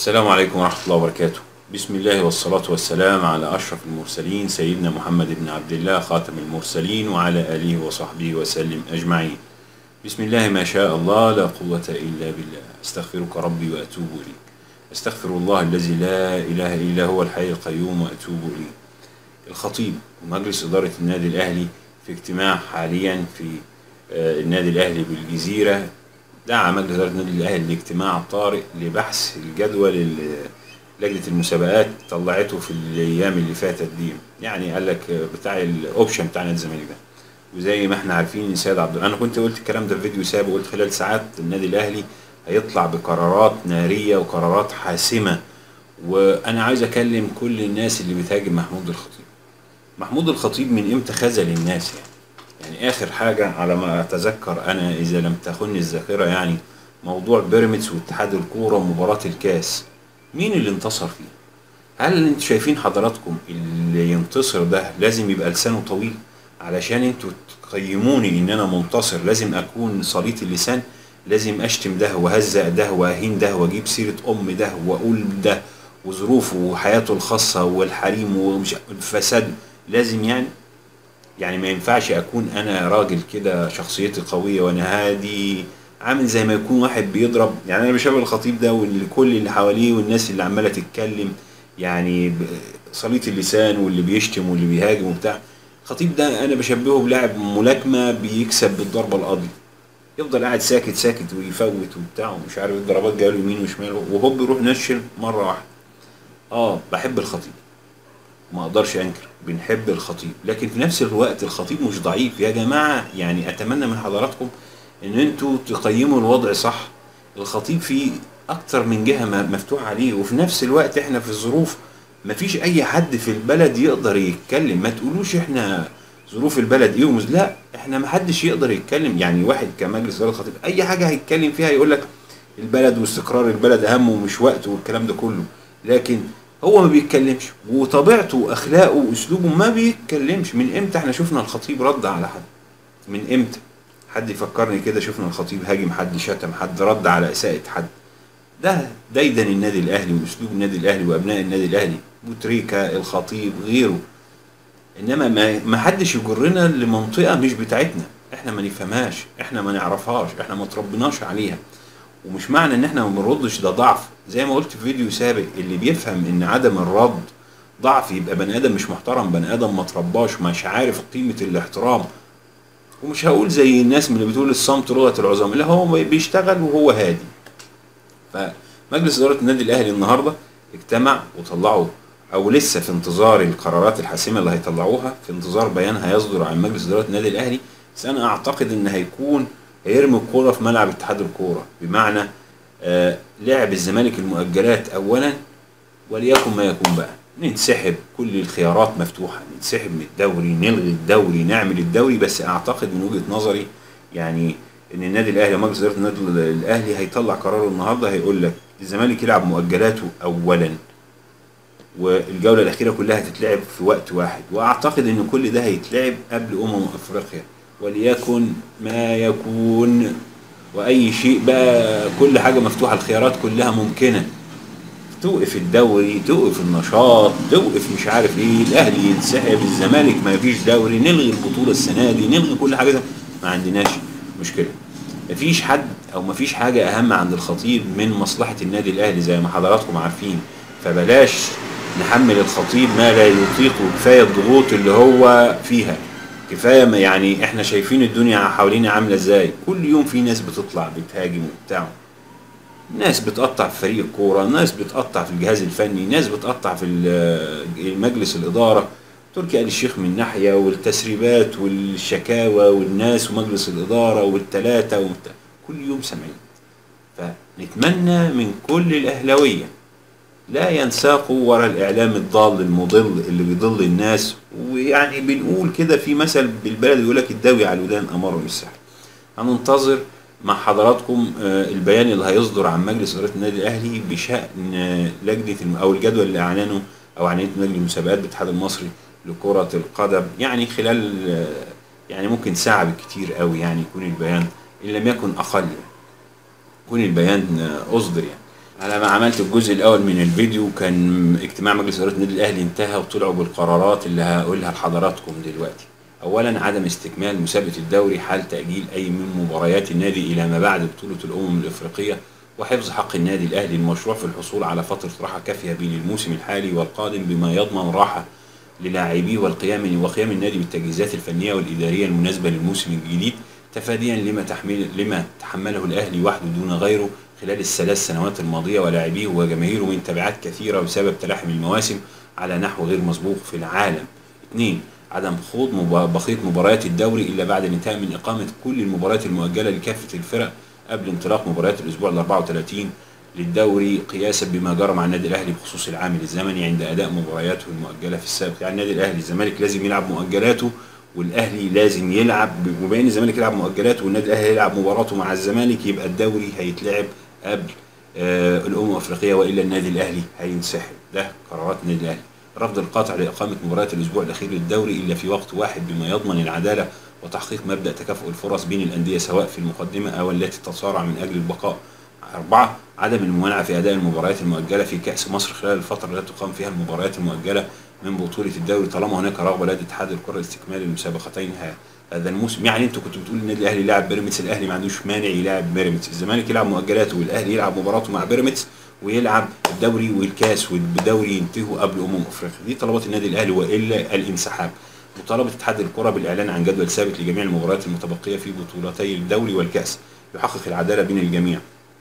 السلام عليكم ورحمة الله وبركاته بسم الله والصلاة والسلام على أشرف المرسلين سيدنا محمد بن عبد الله خاتم المرسلين وعلى آله وصحبه وسلم أجمعين بسم الله ما شاء الله لا قوة إلا بالله أستغفرك ربي وأتوب إليك أستغفر الله الذي لا إله إلا هو الحي القيوم وأتوب إليه الخطيب ومجلس إدارة النادي الأهلي في اجتماع حاليا في آه، النادي الأهلي بالجزيرة دعا مجلس إدارة النادي الأهلي لاجتماع طارئ لبحث الجدول اللي لجنة المسابقات طلعته في الأيام اللي فاتت دي يعني قال لك بتاع الأوبشن بتاع نادي الزمالك ده وزي ما احنا عارفين سيد عبد انا كنت قلت الكلام ده في فيديو سابق قلت خلال ساعات النادي الاهلي هيطلع بقرارات ناريه وقرارات حاسمه وانا عايز اكلم كل الناس اللي بتهاجم محمود الخطيب محمود الخطيب من امتى خذل الناس يعني يعني اخر حاجه على ما اتذكر انا اذا لم تخني الذاكره يعني موضوع بيراميدز واتحاد الكوره ومباراه الكاس مين اللي انتصر فيه هل انتوا شايفين حضراتكم اللي ينتصر ده لازم يبقى لسانه طويل علشان انتوا تقيموني ان انا منتصر لازم اكون صليت اللسان لازم اشتم ده وهزق ده واهين ده واجيب سيره ام ده واقول ده وظروفه وحياته الخاصه والحريم ومش الفساد لازم يعني يعني ما ينفعش اكون انا راجل كده شخصيتي قويه وانا هادي عامل زي ما يكون واحد بيضرب يعني انا بشبه الخطيب ده وكل اللي حواليه والناس اللي عماله تتكلم يعني ب- صليت اللسان واللي بيشتم واللي بيهاجم وبتاع الخطيب ده انا بشبهه بلاعب ملاكمه بيكسب بالضربه القاضيه يفضل قاعد ساكت ساكت ويفوت وبتاع ومش عارف الضربات جايه له يمين وشمال وهو بيروح نشل مره واحده اه بحب الخطيب ما اقدرش انكر بنحب الخطيب لكن في نفس الوقت الخطيب مش ضعيف يا جماعه يعني اتمنى من حضراتكم ان انتوا تقيموا الوضع صح الخطيب في اكتر من جهه م- مفتوح عليه وفي نفس الوقت احنا في ظروف مفيش اي حد في البلد يقدر يتكلم ما تقولوش احنا ظروف البلد ايه ومز... لا احنا ما حدش يقدر يتكلم يعني واحد كمجلس اداره الخطيب اي حاجه هيتكلم فيها يقول لك البلد واستقرار البلد اهم ومش وقته والكلام ده كله لكن هو ما بيتكلمش وطبيعته واخلاقه واسلوبه ما بيتكلمش من امتى احنا شفنا الخطيب رد على حد من امتى حد يفكرني كده شفنا الخطيب هاجم حد شتم حد رد على اساءة حد ده ديدن النادي الاهلي واسلوب النادي الاهلي وابناء النادي الاهلي بوتريكا الخطيب غيره انما ما ما حدش يجرنا لمنطقه مش بتاعتنا احنا ما نفهمهاش احنا ما نعرفهاش احنا ما تربناش عليها ومش معنى ان احنا ما بنردش ده ضعف زي ما قلت في فيديو سابق اللي بيفهم ان عدم الرد ضعف يبقى بني ادم مش محترم بني ادم ما ترباش مش عارف قيمه الاحترام ومش هقول زي الناس من اللي بتقول الصمت لغه العظام لا هو بيشتغل وهو هادي فمجلس اداره النادي الاهلي النهارده اجتمع وطلعوا او لسه في انتظار القرارات الحاسمه اللي هيطلعوها في انتظار بيان هيصدر عن مجلس اداره النادي الاهلي بس انا اعتقد ان هيكون هيرمي الكوره في ملعب اتحاد الكوره بمعنى آه لعب الزمالك المؤجلات اولا وليكن ما يكون بقى ننسحب كل الخيارات مفتوحه ننسحب من الدوري نلغي الدوري نعمل الدوري بس اعتقد من وجهه نظري يعني ان النادي الاهلي ومجلس اداره النادي الاهلي هيطلع قراره النهارده هيقول لك الزمالك يلعب مؤجلاته اولا والجوله الاخيره كلها هتتلعب في وقت واحد واعتقد ان كل ده هيتلعب قبل امم افريقيا وليكن ما يكون واي شيء بقى كل حاجه مفتوحه الخيارات كلها ممكنه توقف الدوري توقف النشاط توقف مش عارف ايه الاهلي ينسحب الزمالك ما فيش دوري نلغي البطوله السنه دي نلغي كل حاجه ده ما عندناش مشكله مفيش حد او مفيش حاجه اهم عند الخطيب من مصلحه النادي الاهلي زي ما حضراتكم عارفين فبلاش نحمل الخطيب ما لا يطيق كفايه الضغوط اللي هو فيها كفايه ما يعني احنا شايفين الدنيا حوالينا عامله ازاي كل يوم في ناس بتطلع بتهاجم وبتاع ناس بتقطع في فريق الكوره ناس بتقطع في الجهاز الفني ناس بتقطع في ال- مجلس الاداره تركي آل الشيخ من ناحيه والتسريبات والشكاوى والناس ومجلس الاداره والثلاثه ومت... كل يوم سامعين فنتمنى من كل الاهلاويه لا ينساقوا ورا الاعلام الضال المضل اللي بيضل الناس ويعني بنقول كده في مثل بالبلد يقول لك الداوي على الودان امر من السحر هننتظر مع حضراتكم آه، البيان اللي هيصدر عن مجلس اداره النادي الاهلي بشان آه، لجنه الم- او الجدول اللي اعلنه او اعلنته لجنه المسابقات بالاتحاد المصري لكره القدم يعني خلال آه، يعني ممكن ساعه بالكتير قوي يعني يكون البيان ان لم يكن اقل يعني. يكون البيان آه، اصدر يعني على ما عملت الجزء الاول من الفيديو كان اجتماع مجلس اداره النادي الاهلي انتهى وطلعوا بالقرارات اللي هقولها لحضراتكم دلوقتي اولا عدم استكمال مسابقه الدوري حال تاجيل اي من مباريات النادي الى ما بعد بطوله الامم الافريقيه وحفظ حق النادي الاهلي المشروع في الحصول على فتره راحه كافيه بين الموسم الحالي والقادم بما يضمن راحه للاعبيه والقيام وقيام النادي بالتجهيزات الفنيه والاداريه المناسبه للموسم الجديد تفاديا لما تحمل لما تحمله الاهلي وحده دون غيره خلال الثلاث سنوات الماضيه ولاعبيه وجماهيره من تبعات كثيره بسبب تلاحم المواسم على نحو غير مسبوق في العالم. اثنين عدم خوض مب- بقيه مباريات الدوري الا بعد الانتهاء من اقامه كل المباريات المؤجله لكافه الفرق قبل انطلاق مباريات الاسبوع ال 34 للدوري قياسا بما جرى مع النادي الاهلي بخصوص العامل الزمني عند اداء مبارياته المؤجله في السابق يعني النادي الاهلي الزمالك لازم يلعب مؤجلاته والاهلي لازم يلعب وبما ان الزمالك يلعب مؤجلاته والنادي الاهلي يلعب مباراته مع الزمالك يبقى الدوري هيتلعب قبل آه الامم الافريقيه والا النادي الاهلي هينسحب ده قرارات النادي الاهلي رفض القطع لاقامه مباريات الاسبوع الاخير للدوري الا في وقت واحد بما يضمن العداله وتحقيق مبدا تكافؤ الفرص بين الانديه سواء في المقدمه او التي تصارع من اجل البقاء أربعة عدم الممانعة في أداء المباريات المؤجلة في كأس مصر خلال الفترة التي تقام فيها المباريات المؤجلة من بطولة الدوري طالما هناك رغبة لدى اتحاد الكرة لاستكمال المسابقتين ه- هذا الموسم يعني انتوا كنتوا بتقولوا النادي الاهلي يلعب بيراميدز الاهلي ما عندوش مانع يلعب بيراميدز الزمالك يلعب مؤجلاته والاهلي يلعب مباراته مع بيراميدز ويلعب الدوري والكاس والدوري ينتهوا قبل امم افريقيا دي طلبات النادي الاهلي والا الانسحاب مطالبة اتحاد الكرة بالإعلان عن جدول ثابت لجميع المباريات المتبقية في بطولتي الدوري والكأس يحقق العدالة بين الجميع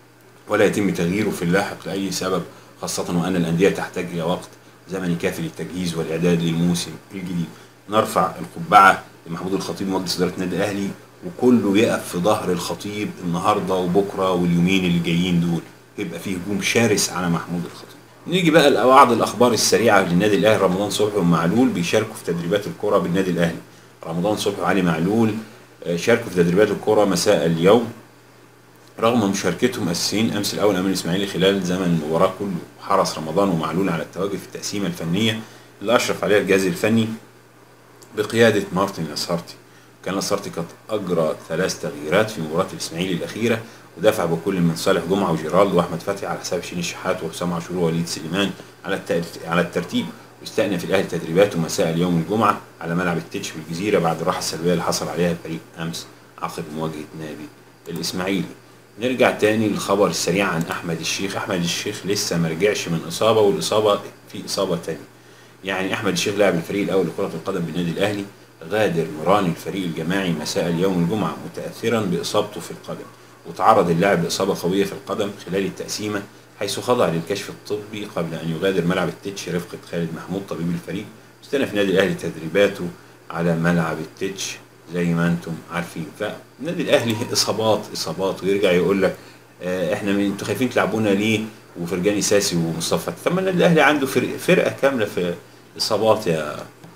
ولا يتم تغييره في اللاحق لأي سبب خاصة وأن الأندية تحتاج إلى وقت زمني كافي للتجهيز والإعداد للموسم الجديد نرفع القبعة لمحمود الخطيب ومجلس إدارة النادي الأهلي وكله يقف في ظهر الخطيب النهارده وبكره واليومين اللي جايين دول يبقى فيه هجوم شرس على محمود الخطيب نيجي بقى لبعض الاخبار السريعه للنادي الاهلي رمضان صبحي ومعلول بيشاركوا في تدريبات الكره بالنادي الاهلي رمضان صبحي وعلي معلول آه، شاركوا في تدريبات الكره مساء اليوم رغم مشاركتهم اساسيين امس الاول امام الاسماعيلي خلال زمن المباراه كله حرص رمضان ومعلول على التواجد في التقسيمه الفنيه اللي اشرف عليها الجهاز الفني بقياده مارتن لاسارتي كان لاسارتي قد اجرى ثلاث تغييرات في مباراه الاسماعيلي الاخيره ودفع بكل من صالح جمعه وجيرالدو واحمد فتحي على حساب شين الشحات وحسام عاشور ووليد سليمان على التأ- على الترتيب واستأنف الاهلي تدريباته مساء اليوم الجمعه على ملعب التتش بالجزيره بعد الراحه السلبيه اللي حصل عليها الفريق امس عقب مواجهه نادي الاسماعيلي نرجع تاني للخبر السريع عن احمد الشيخ احمد الشيخ لسه ما رجعش من اصابه والاصابه في اصابه تانية يعني احمد الشيخ لاعب الفريق الاول لكره القدم بالنادي الاهلي غادر مران الفريق الجماعي مساء اليوم الجمعه متاثرا باصابته في القدم وتعرض اللاعب لاصابه قويه في القدم خلال التقسيمه حيث خضع للكشف الطبي قبل ان يغادر ملعب التتش رفقه خالد محمود طبيب الفريق واستأنف النادي الاهلي تدريباته على ملعب التتش زي ما انتم عارفين فالنادي الاهلي اصابات اصابات ويرجع يقول لك آه، احنا من انتوا خايفين تلعبونا ليه وفرجاني ساسي ومصطفى طب ما النادي الاهلي عنده فرق فرقه كامله في اصابات يا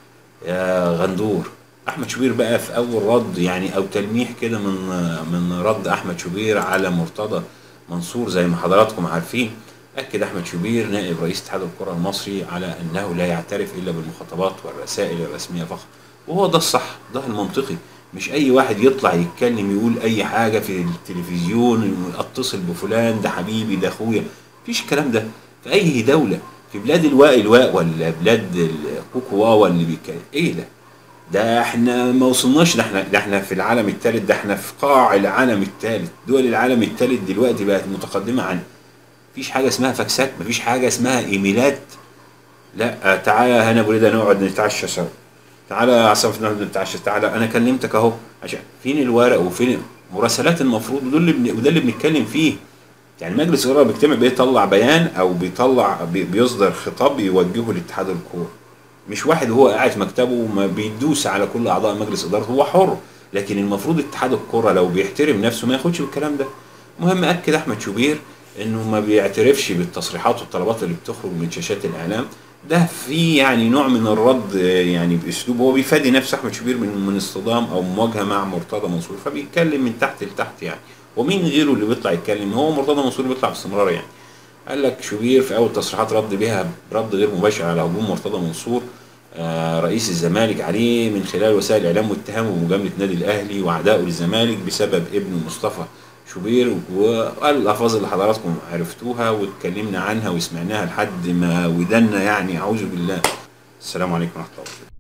يا غندور احمد شوبير بقى في اول رد يعني او تلميح كده من من رد احمد شوبير على مرتضى منصور زي ما حضراتكم عارفين اكد احمد شوبير نائب رئيس اتحاد الكره المصري على انه لا يعترف الا بالمخاطبات والرسائل الرسميه فقط وهو ده الصح ده المنطقي مش اي واحد يطلع يتكلم يقول اي حاجه في التلفزيون اتصل بفلان ده حبيبي ده اخويا مفيش الكلام ده في اي دوله في بلاد الواء الواء ولا بلاد الكوكو واوا اللي بيتكلم ايه ده ده احنا ما وصلناش ده احنا ده احنا في العالم الثالث ده احنا في قاع العالم الثالث دول العالم الثالث دلوقتي بقت متقدمه عن مفيش حاجه اسمها فاكسات مفيش حاجه اسمها ايميلات لا تعالى هنا ابو ريده نقعد نتعشى سوا تعالى يا عصام نقعد نتعشى تعالى انا كلمتك اهو عشان فين الورق وفين مراسلات المفروض وده اللي بن- وده اللي بنتكلم فيه يعني مجلس الاداره بيجتمع بيطلع بيان او بيطلع بي- بيصدر خطاب يوجهه لاتحاد الكوره مش واحد وهو قاعد في مكتبه ما بيدوس على كل اعضاء مجلس ادارته هو حر لكن المفروض اتحاد الكوره لو بيحترم نفسه ما ياخدش بالكلام ده المهم اكد احمد شوبير انه ما بيعترفش بالتصريحات والطلبات اللي بتخرج من شاشات الاعلام ده في يعني نوع من الرد آه، يعني باسلوب هو بيفادي نفسه احمد شوبير من من اصطدام او مواجهه مع مرتضى منصور فبيتكلم من تحت لتحت يعني ومين غيره اللي بيطلع يتكلم هو مرتضى منصور بيطلع باستمرار يعني قال لك شوبير في اول تصريحات رد بها برد غير مباشر على هجوم مرتضى منصور آه، رئيس الزمالك عليه من خلال وسائل الاعلام واتهامه بمجامله نادي الاهلي وعدائه للزمالك بسبب ابنه مصطفى شوبير والألفاظ اللي حضراتكم عرفتوها واتكلمنا عنها وسمعناها لحد ما ودنا يعني أعوذ بالله السلام عليكم ورحمة الله وبركاته